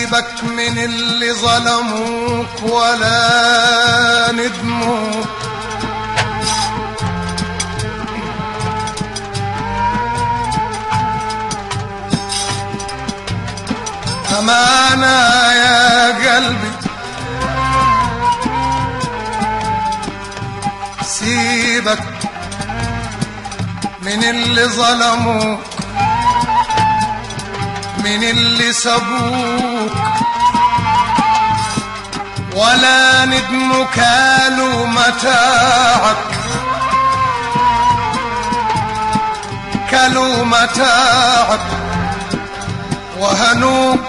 سيبك من اللي ظلموك ولا ندموك أمانة يا قلبي سيبك من اللي ظلموك من اللي سبوك ولا ندموا كالوا متاعك كلوا متاعك وهنوك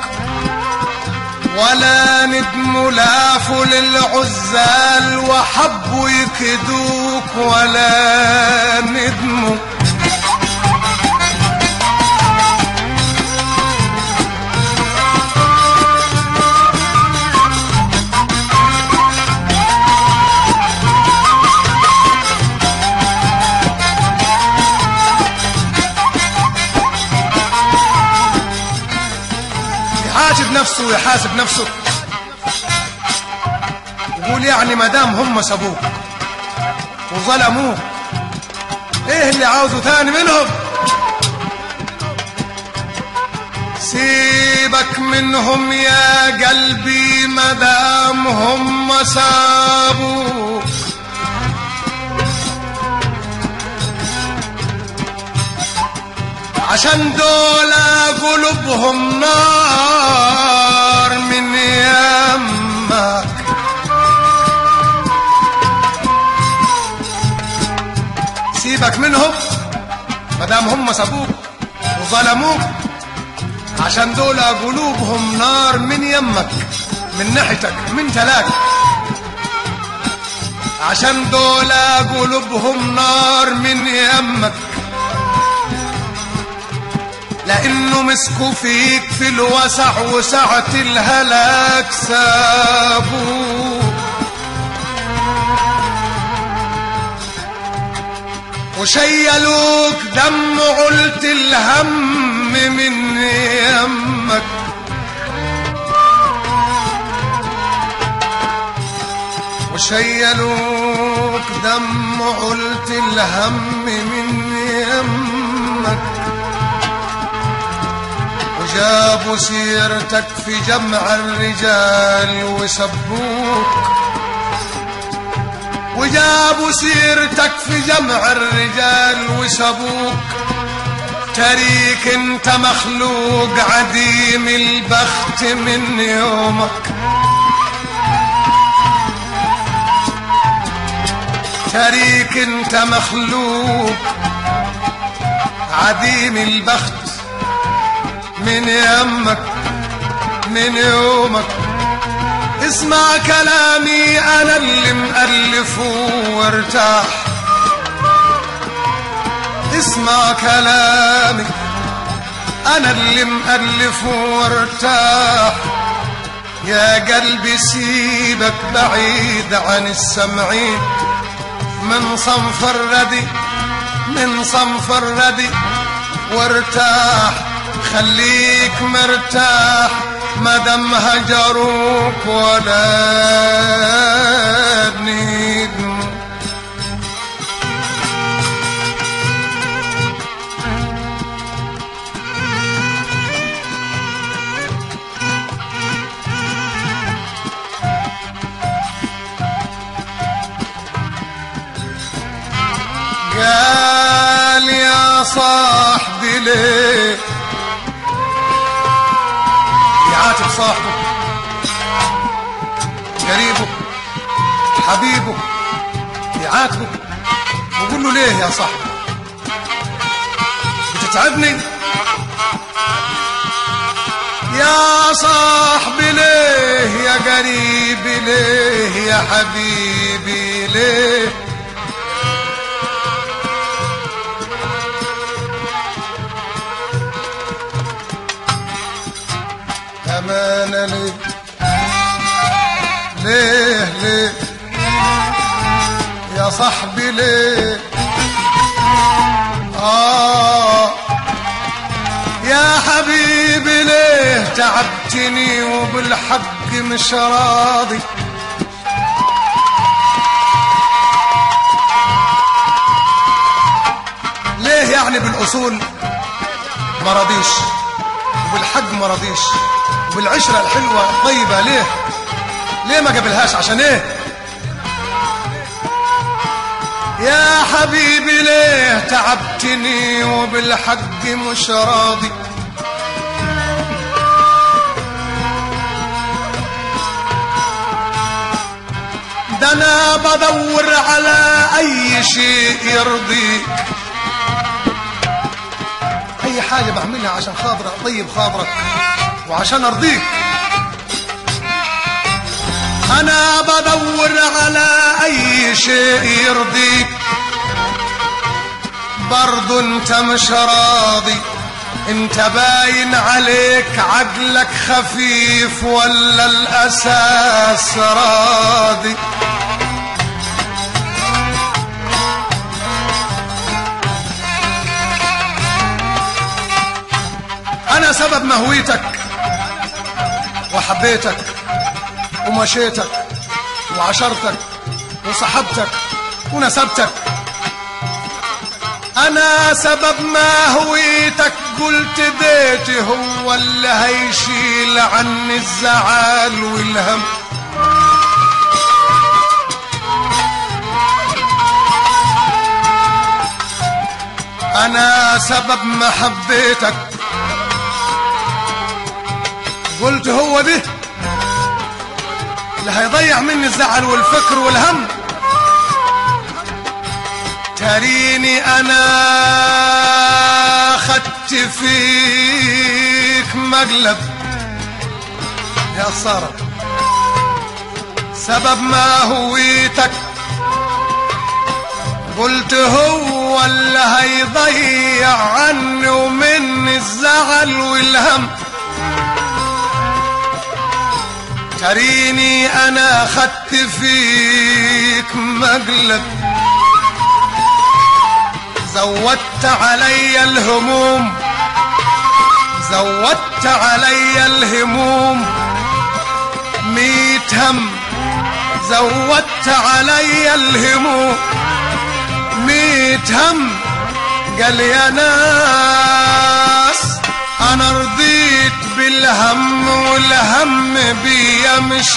ولا ندموا لافوا للعزال وحبوا يكدوك ولا ندموا يحاسب نفسه ويحاسب نفسه يقول يعني ما دام هم سابوك وظلموك ايه اللي عاوزه تاني منهم سيبك منهم يا قلبي ما دام هم سابوك عشان دول قلوبهم نار من يمك سيبك منهم مدام هم سابوك وظلموك عشان دول قلوبهم نار من يمك من ناحيتك من تلاك عشان دول قلوبهم نار من يمك لانه مسكوا فيك في الوسع وسعة الهلاك سابوك وشيلوك دم علت الهم من يمك وشيلوك دم علت الهم من يمك وجابوا سيرتك في جمع الرجال وسبوك وجابوا سيرتك في جمع الرجال وسبوك تريك انت مخلوق عديم البخت من يومك تريك انت مخلوق عديم البخت من يمك من يومك اسمع كلامي انا اللي مألفه وارتاح اسمع كلامي انا اللي مألفه وارتاح يا قلبي سيبك بعيد عن السمعين من صنف الردي من صنف الردي وارتاح خليك مرتاح مدام هجروك ولا ندم قال يا صاحبي ليه يعاتب صاحبه قريبه حبيبه يعاتبه ويقول له ليه يا صاحبي بتتعبني يا صاحبي ليه يا قريبي ليه يا حبيبي ليه أمانة ليه ليه ليه يا صاحبي ليه آه يا حبيبي ليه تعبتني وبالحق مش راضي ليه يعني بالاصول ما راضيش وبالحق ما راضيش وبالعشره الحلوه الطيبه ليه ليه ما قبلهاش عشان ايه يا حبيبي ليه تعبتني وبالحق مش راضي ده انا بدور على اي شيء يرضيك اي حاجة بعملها عشان خاطر اطيب خاطرك وعشان ارضيك انا بدور على اي شيء يرضيك برضو انت مش راضي انت باين عليك عقلك خفيف ولا الاساس راضي انا سبب مهويتك وحبيتك ومشيتك وعشرتك وصحبتك ونسبتك انا سبب ما هويتك قلت بيتي هو اللي هيشيل عني الزعل والهم انا سبب محبتك قلت هو ده اللي هيضيع مني الزعل والفكر والهم تريني انا خدت فيك مقلب يا سارة سبب ما هويتك قلت هو اللي هيضيع عني ومني الزعل والهم تريني انا خدت فيك مقلب زودت علي الهموم زودت علي الهموم ميت هم زودت علي الهموم ميت هم قال يا ناس انا رضيت بالهم والهم بيا مش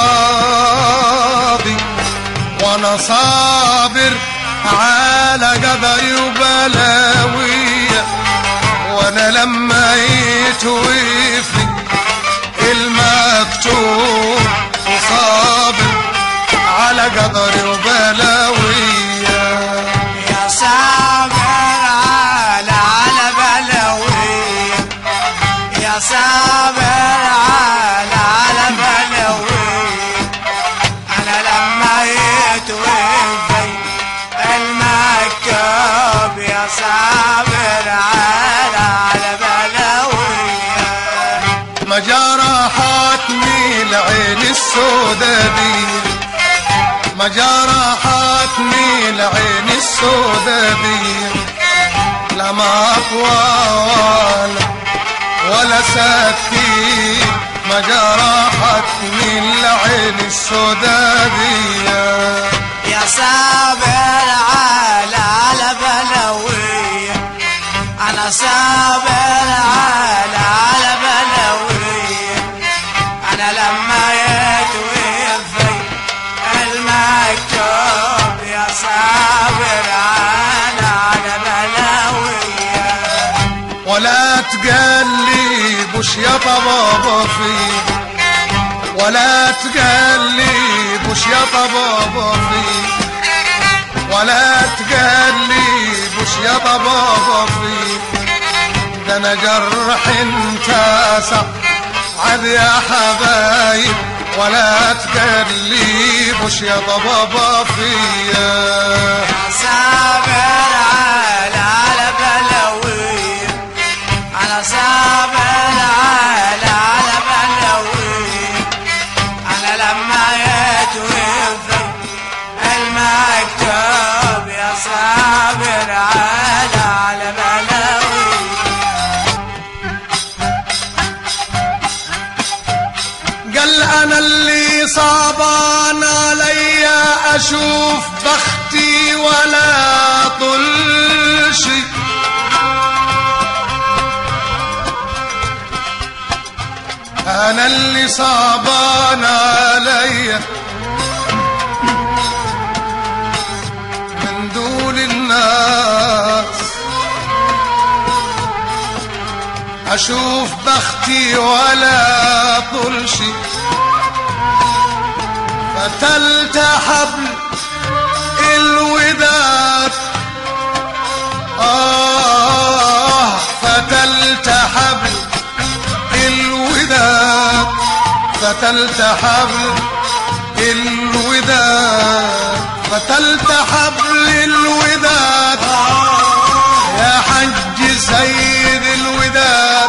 راضي وانا صابر على قدري وبلاوية وانا لما يتوفي المكتوب وصابر على قدري وبلاوية يا صابر على على بلوي يا صابر على على بلوي انا لما يتوفي المكتوب يا صابر على على بلوي ما جرحتني العين السودا دي ما جرحتني العين السودا دي لا ما أطول ولا سكين ما جرحتني العين السودا دي يا صابر على على بلوي انا صابر على على بلوي انا لما يتوفي المكتوب يا صابر على على بلوي ولا تقلبوش يا طبابة فيه ولا تقلبوش يا طبابة فيه ولا تقلبوش يا طبابة فيه ده انا جرح انتاسع عاد يا حبايب ولا تقلبوش يا طبابة فيه صابر على على بلوي انا صابر على على بلوي انا لما يتوفي المكتوب يا صابر على على بلوي بختي ولا طلشي انا اللي صعبان عليا من دول الناس اشوف بختي ولا طلشي فتلت حبل الوداد آه فتلت حبل الوداد فتلت حبل الوداد فتلت حبل الوداد يا حج سيد الوداد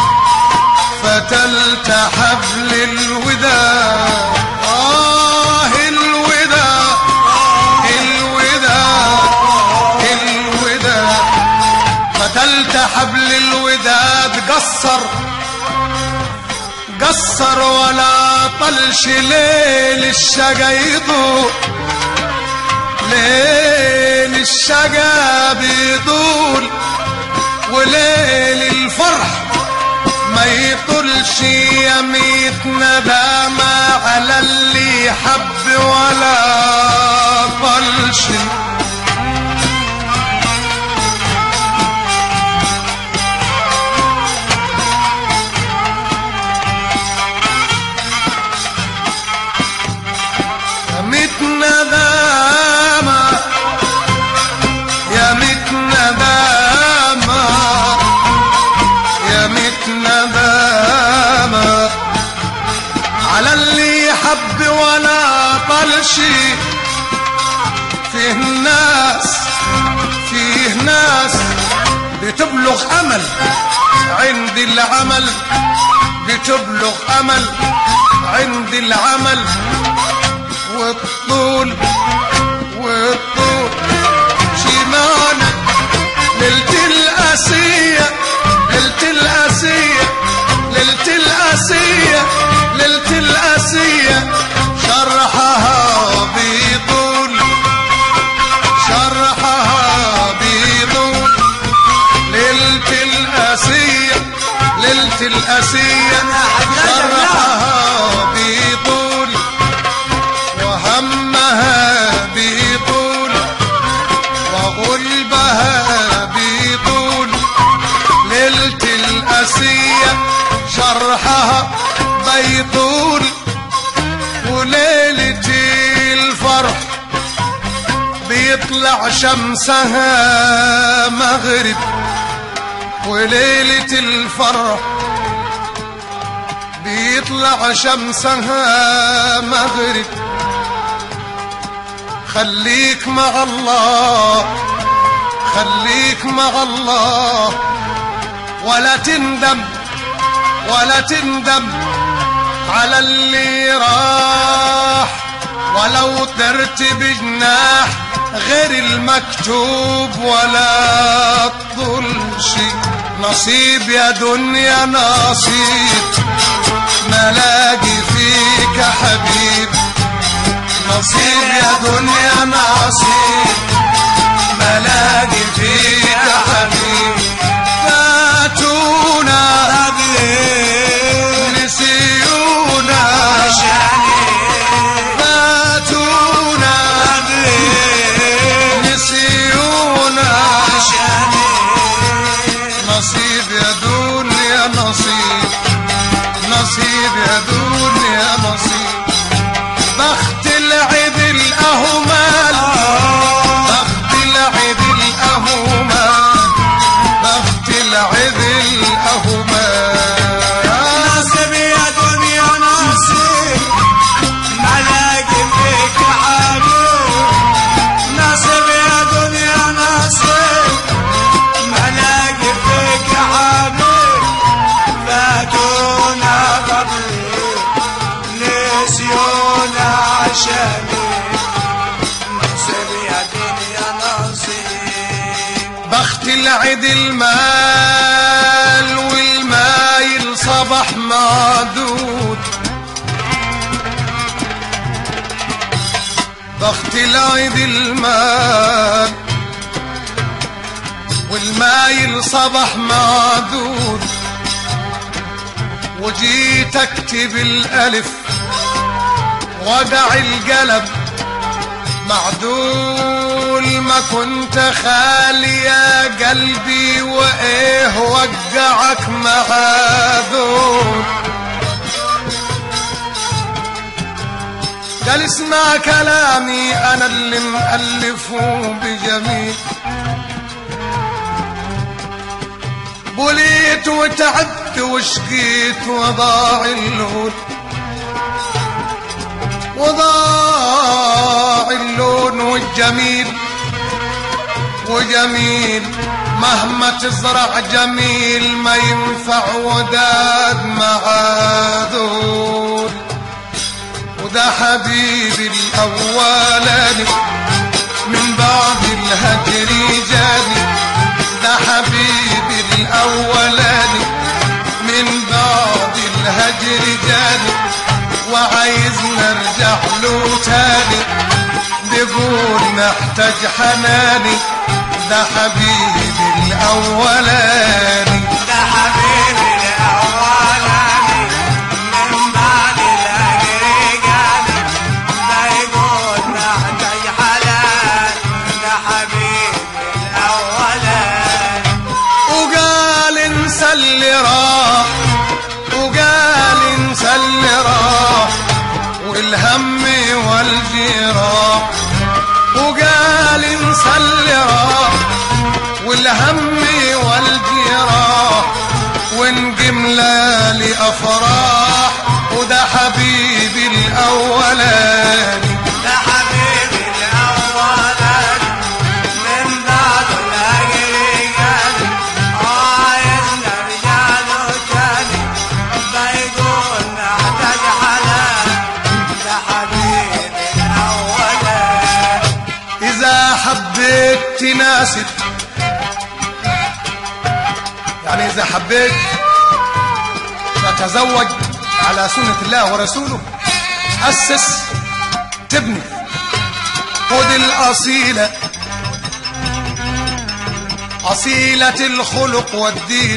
فتلت حبل الوداد آه الوداد الوداد الوداد فتلت حبل الوداد قصر قصر ولا طلش ليل الشقا يضوء ليل الشقا بيطول وليل الفرح ما يطلش يميت ندامة على اللي حب ولا طلش يميت ندامة يميت ندامة يميت ندامة على اللي حب ولا طلشي فيه ناس فيه ناس بتبلغ امل عند العمل بتبلغ امل عند العمل والطول والطول شمانة ليلة الأسية ليلة الأسية ليلة الأسية ليلة الأسية شرحها بيطول شرحها بيطول ليلة الأسية ليلة الأسية شرحها بيطول وهمها بيطول وغلبها بيطول ليلة الأسية شرحها بيطول وليلة الفرح بيطلع شمسها مغرب وليلة الفرح بيطلع شمسها مغرب خليك مع الله خليك مع الله ولا تندم ولا تندم على اللي راح ولو طرت بجناح غير المكتوب ولا طلش نصيب يا دنيا نصيب ملاقي فيك حبيب نصيب يا دنيا نصيب ملاقي فيك حبيب فاتونا نسيونا فاتونا نسيونا نصيب يا دنيا نصيب نصيب يا دنيا نصيب بخت العيد الأهمال بخت العيد الأهمال بخت العيد الأهمال ناصب يا دنيا ناصب ملاقي فيك حبيب ناصب يا دنيا ناصب ملاقي فيك حبيب فاتونا قبلي نسيونا عشاني ناصب يا دنيا ناصب بخت العيد المال والمايل صبح معدود وقت العيد المال والمايل صبح معدود وجيت اكتب الالف ودع القلم معدول ما كنت خالي يا قلبي وايه وقعك معذور قال اسمع كلامي انا اللي مألفه بجميل بليت وتعبت وشقيت وضاع اللون وضاع اللون والجميل وجميل مهما تزرع جميل ما ينفع وداد معاذور وده حبيبي الأولاني من بعد الهجر جاني ده حبيبي الأولاني من بعد الهجر جاني وعايز نرجع له تاني بيقول محتاج حناني ده حبيبي الأولاني ده حبيبي الأولاني من بعد الأجر جاني ده يقول محتاج حلال ده حبيبي الأولاني وقال انسى اللي راح وقال انسى اللي راح والهم والجراح وقال انسى اللي راح والهم والجراح ونقم ليالي افراح وده حبيبي الاولاني ده حبيبي الأولاني من بعد الأجر جاني عايز نرجع له تاني ده يقول محتاج حلال ده حبيبي الأولاني إذا حبيت تناسب يعني إذا حبيت تتزوج على سنة الله ورسوله أسس تبني خد الأصيلة أصيلة الخلق والدين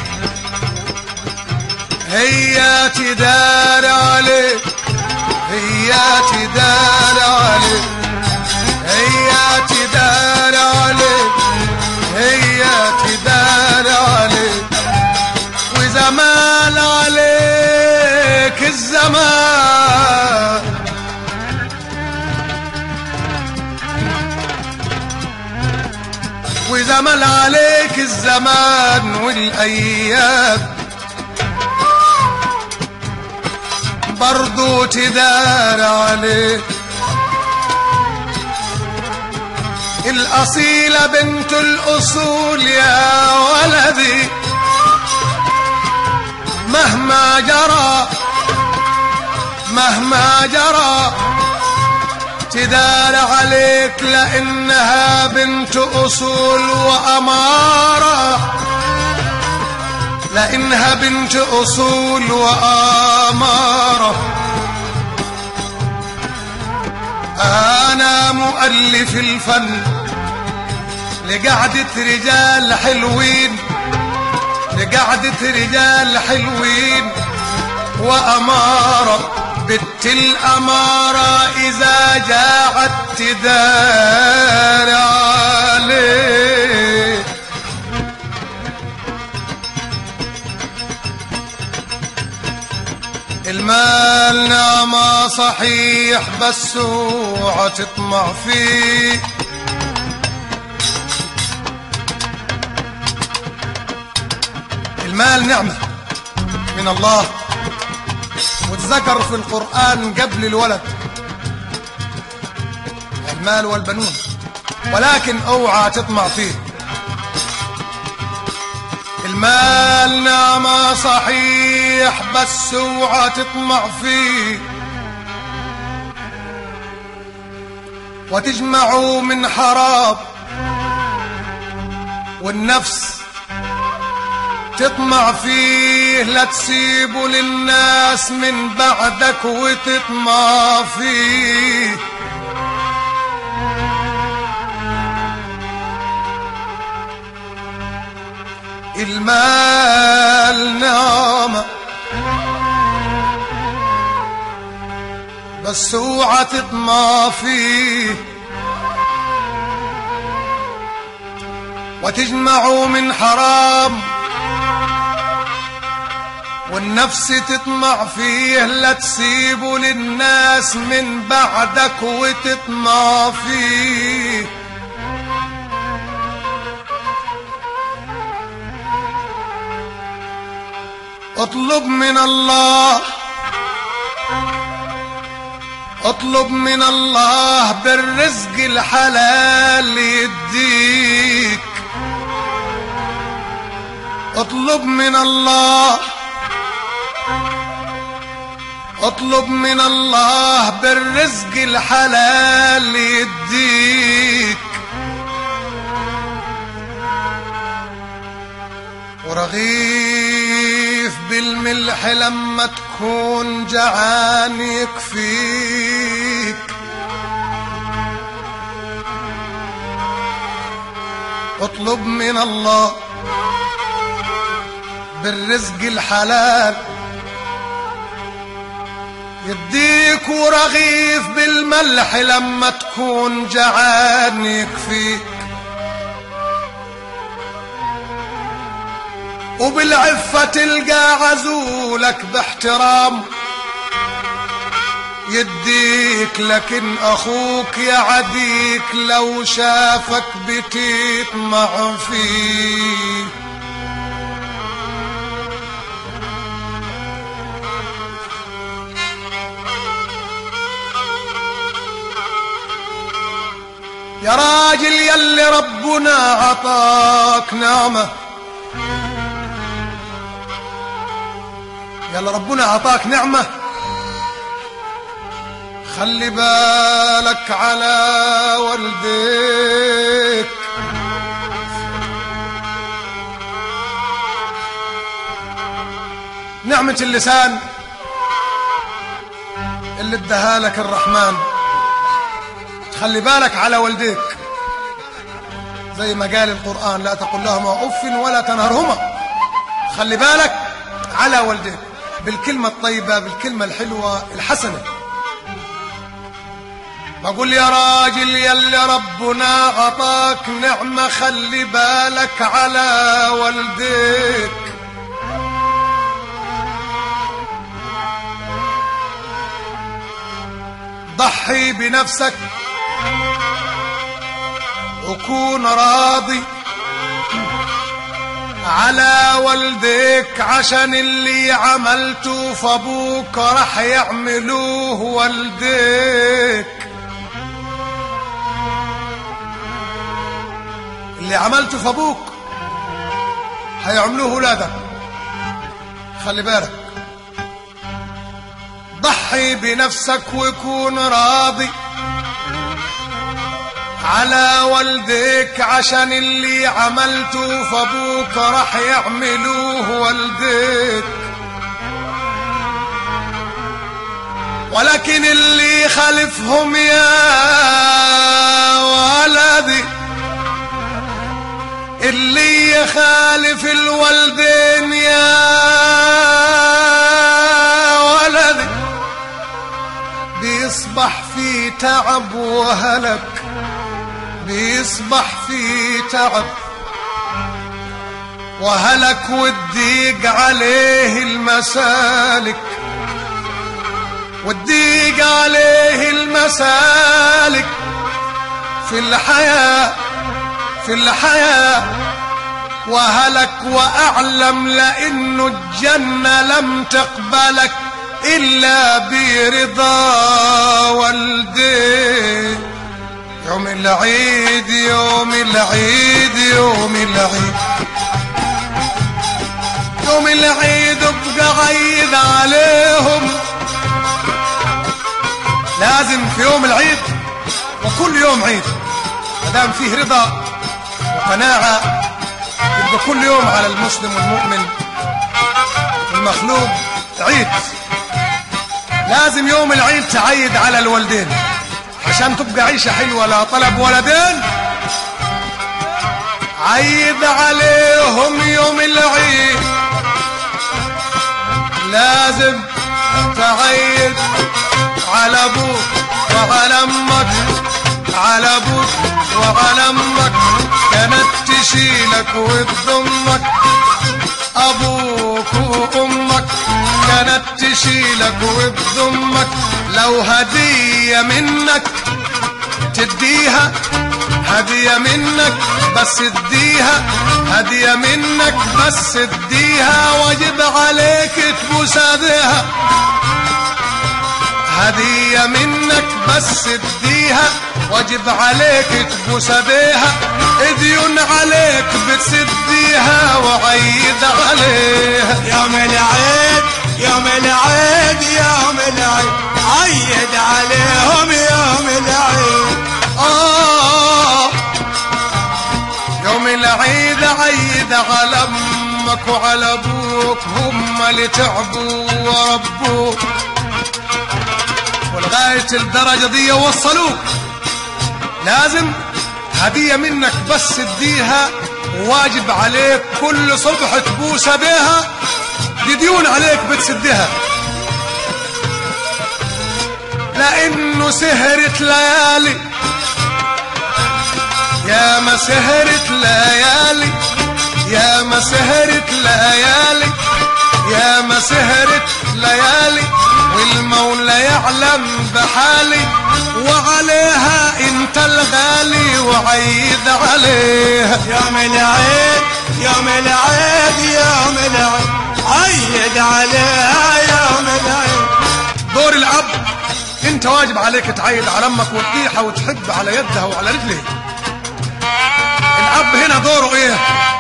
هي تدار عليك هي تدار عليك هي تدار عليك هي تدار عليك وزمان عليك الزمان وزمان عليك الزمان والايام برضو تدار عليك الأصيلة بنت الأصول يا ولدي مهما جرى مهما جرى تدار عليك لأنها بنت أصول وأمارة لأنها بنت أصول وأمارة أنا مؤلف الفن لقعدة رجال حلوين لقعدة رجال حلوين وأمارة بنت الأمارة إذا جاعت تدار عليه المال نعمة صحيح بس اوعى تطمع فيه المال نعمة من الله وتذكر في القرآن قبل الولد المال والبنون ولكن اوعى تطمع فيه المال نعمة صحيح بس اوعى تطمع فيه وتجمعوا من حرام والنفس تطمع فيه لا تسيبه للناس من بعدك وتطمع فيه المال نعمة بس اوعى تطمع فيه وتجمعوا من حرام والنفس تطمع فيه لا تسيبه للناس من بعدك وتطمع فيه اطلب من الله اطلب من الله بالرزق الحلال يديك اطلب من الله اطلب من الله بالرزق الحلال يديك ورغيف بالملح لما تكون جعان يكفيك اطلب من الله بالرزق الحلال يديك ورغيف بالملح لما تكون جعان يكفيك وبالعفة تلقى عزولك باحترام يديك لكن أخوك يعديك لو شافك بتطمع فيه يا راجل يلي ربنا عطاك نعمة يلا ربنا عطاك نعمة خلي بالك على والديك نعمة اللسان اللي اداها لك الرحمن خلي بالك على والديك زي ما قال القرآن لا تقل لهما أف ولا تنهرهما خلي بالك على والديك بالكلمة الطيبة بالكلمة الحلوة الحسنة بقول يا راجل يلي ربنا عطاك نعمة خلي بالك على والديك ضحي بنفسك وكون راضي على والديك عشان اللي عملته فابوك راح يعملوه والديك اللي عملته فابوك هيعملوه ولادك خلي بالك ضحي بنفسك وكون راضي على والديك عشان اللي عملته فابوك راح يعملوه والديك ولكن اللي خالفهم يا ولدي اللي يخالف الوالدين يا ولدي بيصبح في تعب وهلك بيصبح في تعب وهلك والضيق عليه المسالك والضيق عليه المسالك في الحياة في الحياة وهلك وأعلم لأنه الجنة لم تقبلك إلا برضا والديك يوم العيد يوم العيد يوم العيد يوم العيد ابقى عيد عليهم لازم في يوم العيد وكل يوم عيد مادام فيه رضا وقناعة يبقى كل يوم على المسلم والمؤمن المخلوق عيد لازم يوم العيد تعيد على الوالدين عشان تبقى عيشة حلوة لا طلب ولدين عيد عليهم عليهم يوم العيد لازم تعيد على ابوك وعلى امك على ابوك وعلى امك كانت تشيلك وتضمك ابوك وامك كانت تشيلك وتضمك لو هدية منك تديها هدية منك بس اديها هدية منك بس اديها واجب عليك تبوس ايديها هدية منك بس اديها واجب عليك تبوس ايديها ديون عليك بتسديها وعيد عليها يوم العيد يوم العيد يوم العيد عيد عليهم يوم العيد آه يوم العيد عيد على امك وعلى ابوك هم اللي تعبوا وربوك ولغاية الدرجة دي وصلوك لازم هدية منك بس اديها واجب عليك كل صبح تبوس بيها دي ديون عليك بتسدها لانه سهرت ليالي يا ما سهرت ليالي يا ما سهرت ليالي يا ما سهرت ليالي والمولى يعلم بحالي وعليها انت الغالي وعيد عليها يوم العيد يوم العيد يوم العيد عيد عليها يوم العيد دور الاب انت واجب عليك تعيد على امك وتطيحها وتحب على يدها وعلى رجلها الاب هنا دوره ايه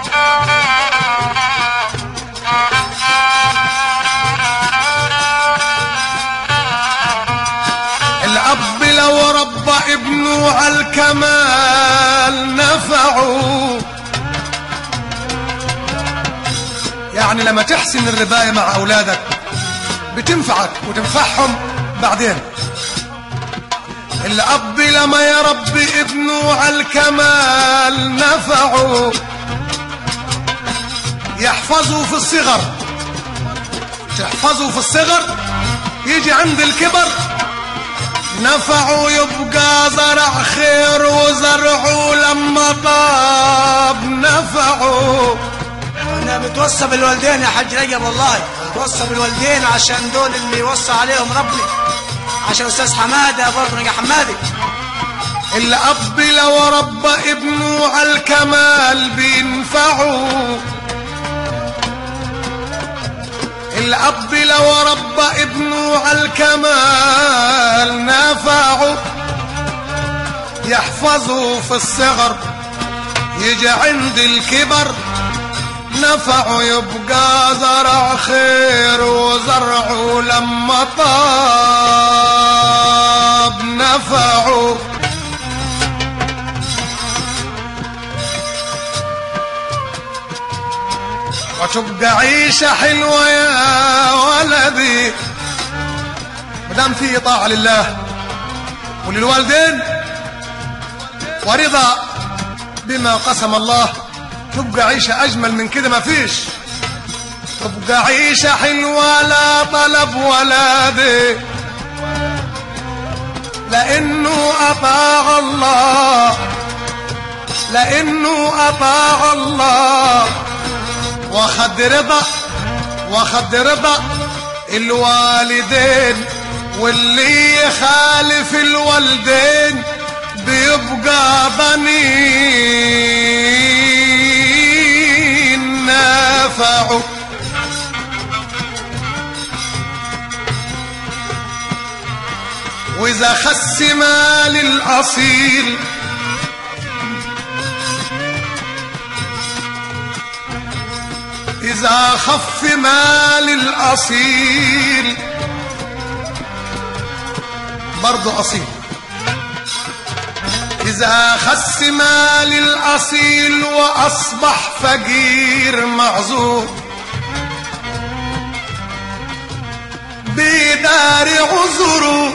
الاب لو ربى ابنه على الكمال نفعه يعني لما تحسن الرباية مع أولادك بتنفعك وتنفعهم بعدين الأب لما يربي ابنه على الكمال نفعه يحفظه في الصغر تحفظه في الصغر يجي عند الكبر نفعه يبقى زرع خير وزرعه لما طاب نفعه انا بتوصى بالوالدين يا حاج رجب والله بتوصى بالوالدين عشان دول اللي يوصى عليهم ربي عشان استاذ حماده برضه نجا حمادي الأب لو ربى ابنه على الكمال بينفعه الأب لو ربى ابنه على الكمال نفعه يحفظه في الصغر يجي عند الكبر نفعه يبقى زرع خير وزرعه لما طاب نفعه وتبقى عيشة حلوة يا ولدي مدام في طاعة لله وللوالدين ورضا بما قسم الله تبقى عيشة أجمل من كده ما فيش تبقى عيشة حلوة لا طلب ولا دي لأنه أطاع الله لأنه أطاع الله واخد رضا واخد رضا الوالدين واللي يخالف الوالدين بيبقى بنين نافعه واذا خس مال الاصيل إذا خف مال الأصيل برضه أصيل إذا خس مال الأصيل وأصبح فقير معذور بدار عذره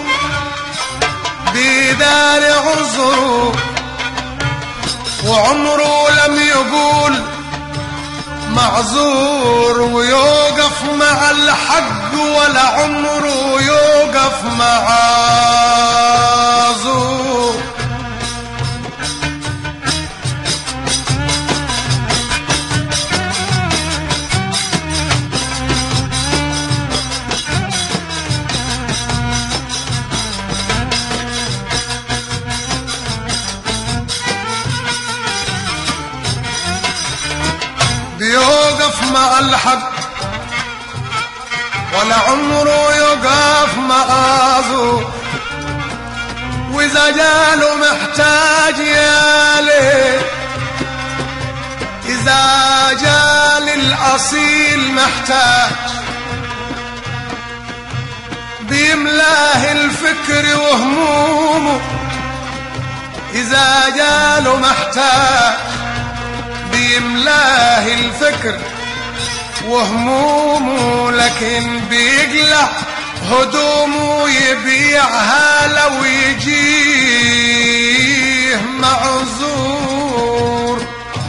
بدار عذره وعمره لم يقول معذور ويوقف مع الحق ولا عمره يوقف معذور بيوقف مع الحق ولا عمره يوقف معاذو واذا جاله محتاج يا ليل اذا جال الاصيل محتاج بيملاه الفكر وهمومه اذا جاله محتاج بيملاه الفكر وهمومه لكن بيقلع هدومه يبيعها لو يجيه معذور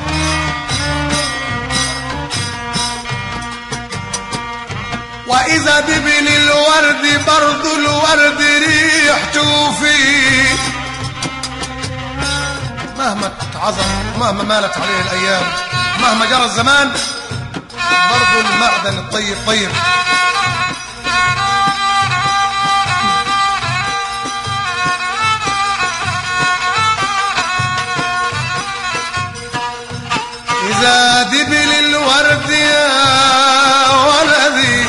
وإذا دبل الورد برضو الورد ريحته فيه مهما اتعظم مهما مالت عليه الأيام مهما جرى الزمان برضو المعدن الطيب طيب إذا دبل الورد يا ولدي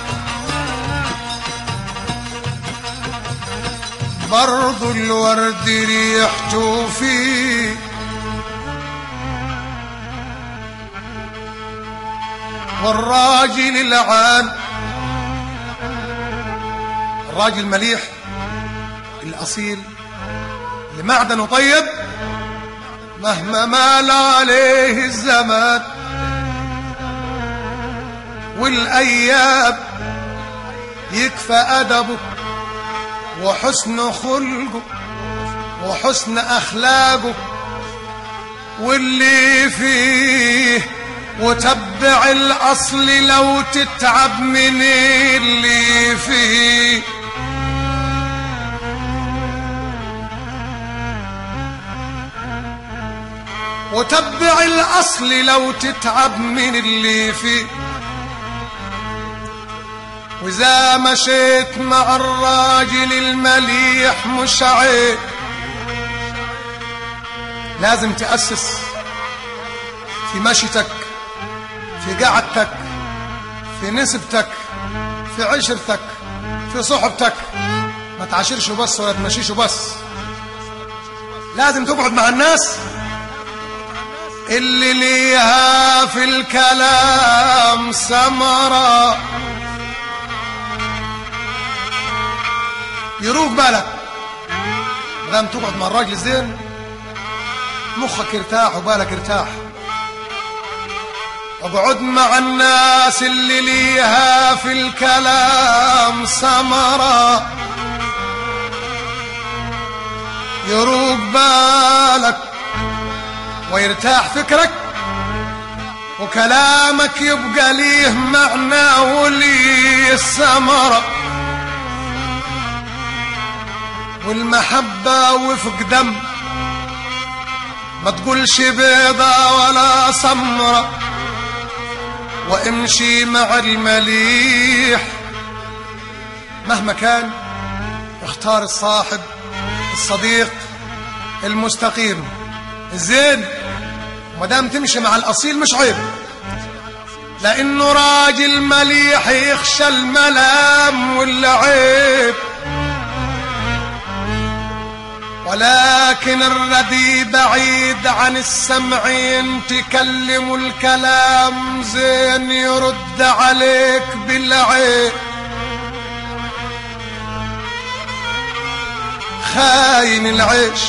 برضو الورد ريحته فيه والراجل العان الراجل مليح الأصيل اللي معدنه طيب مهما مال عليه الزمان والأيام يكفى أدبه وحسن خلقه وحسن أخلاقه واللي فيه وتبع الأصل لو تتعب من اللي فيه وتبع الأصل لو تتعب من اللي فيه وإذا مشيت مع الراجل المليح مش عيب لازم تأسس في مشيتك في قعدتك في نسبتك في عشرتك في صحبتك ما تعاشرش بس ولا تمشيش بس لازم تقعد مع الناس اللي ليها في الكلام سمرة يروق بالك دام تقعد مع الراجل زين مخك يرتاح وبالك يرتاح اقعد مع الناس اللي ليها في الكلام سمرة يروق بالك ويرتاح فكرك وكلامك يبقى ليه معنى وليه ثمرة والمحبة وفق دم ما تقولش بيضة ولا سمرة وامشي مع المليح مهما كان اختار الصاحب الصديق المستقيم الزين مدام تمشي مع الاصيل مش عيب لانه راجل مليح يخشى الملام والعيب ولكن الردي بعيد عن السمعين تكلم الكلام زين يرد عليك بالعيب خاين العيش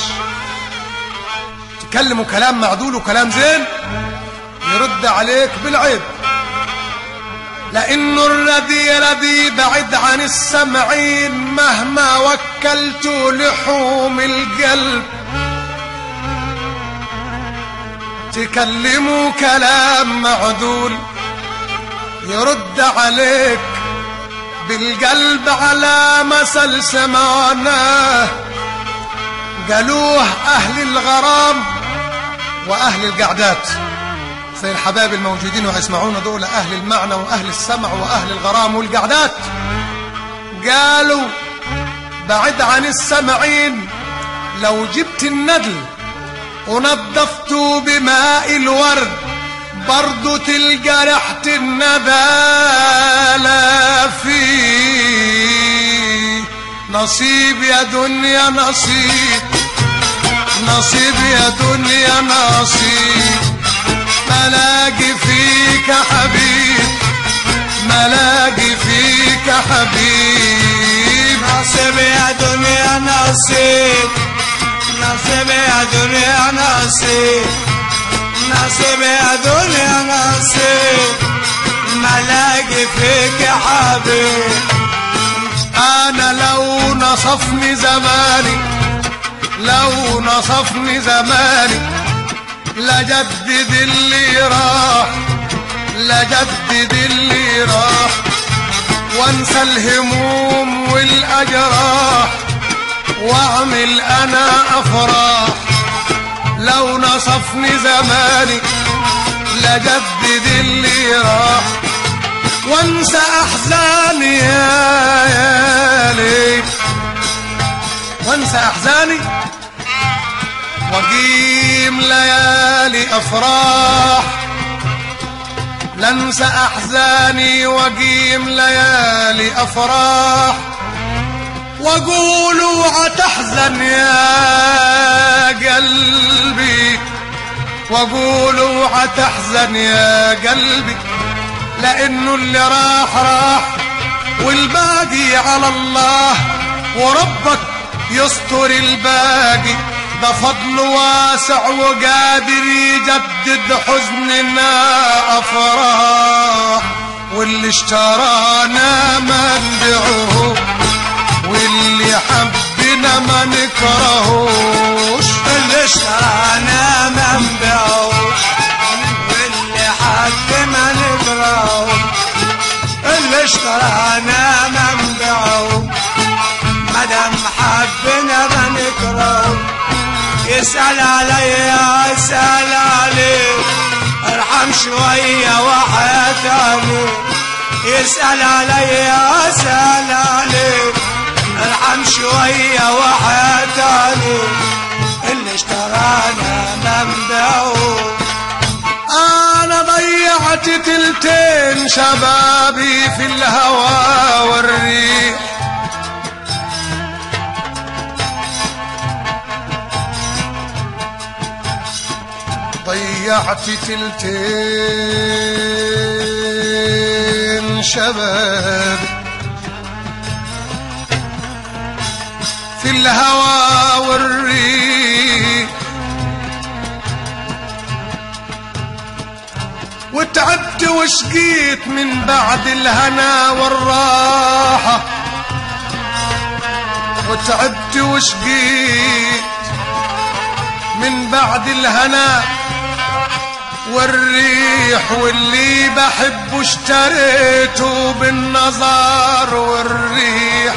تكلموا كلام معدول وكلام زين يرد عليك بالعيب لانه الردي ردي بعد عن السمعين مهما وكلت لحوم القلب تكلمه كلام معدول يرد عليك بالقلب على مثل سمعناه قالوه أهل الغرام وأهل القعدات زي الحباب الموجودين ويسمعون دول أهل المعنى وأهل السمع وأهل الغرام والقعدات قالوا بعد عن السمعين لو جبت الندل ونظفته بماء الورد برضو تلقى ريحة النبالة فيه نصيب يا دنيا نصيب نصيب يا دنيا نصيب ملاقي فيك حبيب ملاقي فيك حبيب نصيب يا دنيا نصيب نصيب يا دنيا نصيب نصيب يا دنيا نصيب ملاقي فيك يا حبيب انا لو نصفني زماني لو نصفني زماني لجدد اللي راح لجدد اللي راح وانسى الهموم والاجراح واعمل انا افراح لو نصفني زماني لجدد اللي راح وانسى احزاني يا ليل وانسى احزاني واقيم ليالي افراح لانسى احزاني واقيم ليالي افراح واقول وتحزن يا قلبي واقول وتحزن يا قلبي لانه اللي راح راح والباقي على الله وربك يستر الباقي ده فضل واسع وقادر يجدد حزننا افراح واللي اشترانا ما نبيعه واللي حبنا ما نكرهوش اللي اشترانا ما نبيعوش واللي حد ما نكرهوش اللي اشترانا ما نبيعوش مدام حبنا ما نكرهوش يسأل عليا يسأل عليه ارحم شوية وحياة عليه يسأل عليا يسأل عليه ارحم شوية وحياة عليه اللي اشترانا منبعه انا ضيعت تلتين شبابي في الهوى والريح ضيعت تلتين شبابي في الهوى والريح وتعبت وشقيت من بعد الهنا والراحة وتعبت وشقيت من بعد الهنا والريح واللي بحبه اشتريته بالنظر والريح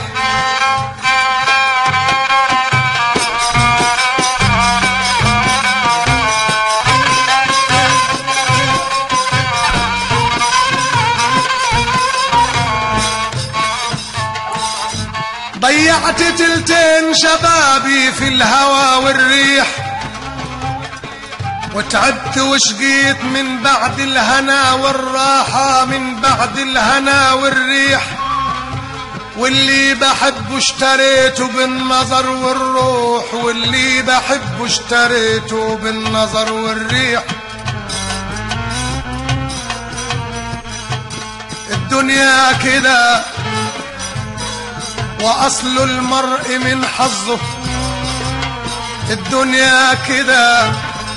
ضيعت تلتين شبابي في الهوى والريح وتعبت وشقيت من بعد الهنا والراحة من بعد الهنا والريح واللي بحبه اشتريته بالنظر والروح واللي بحبه اشتريته بالنظر والريح الدنيا كده وأصل المرء من حظه الدنيا كده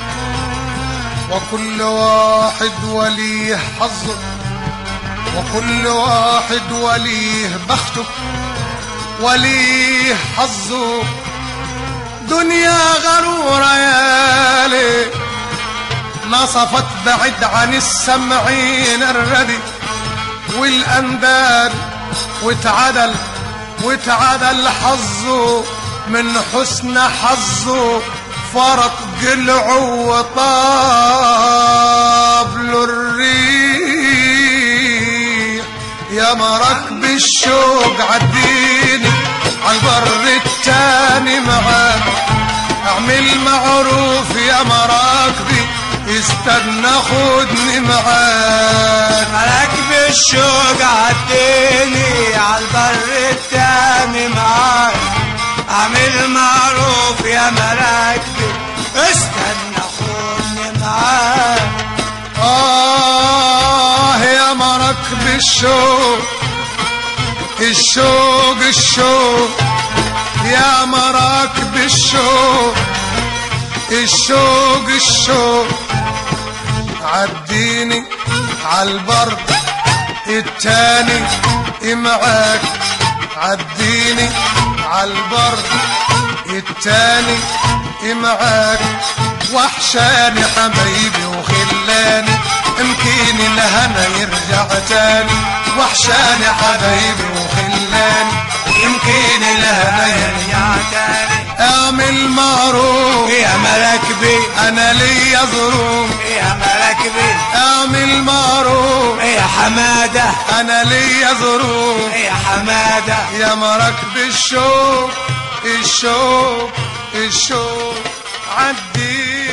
وكل واحد وليه حظه وكل واحد وليه بخته وليه حظه دنيا غرورة يا ليل نصفت بعد عن السمعين الردي والأنداد واتعدل واتعدل حظه من حسن حظه فرط قلعه وطاب له الريح يا مراكب الشوق عديني عالبر التاني معاك اعمل معروف يا مراكبي استنى خدني معاك مراكب الشوق عديني عالبر التاني معاك اعمل معروف يا مراكبي استنى خدني معاك آه يا مراكب الشوق الشوق الشوق يا مراكب الشوق الشوق الشوق عديني عالبر التاني معاك عديني عالبر التاني معاك وحشاني حبايبي وخلاني يمكن الهنا يرجع تاني وحشاني حبايبي وخلاني يمكن الهنا يرجع يا تاني اعمل معروف يا مراكبي انا ليا ظروف يا مراكبي اعمل معروف يا حماده انا ليا ظروف يا حماده يا مراكب الشوق الشوق الشوق عدي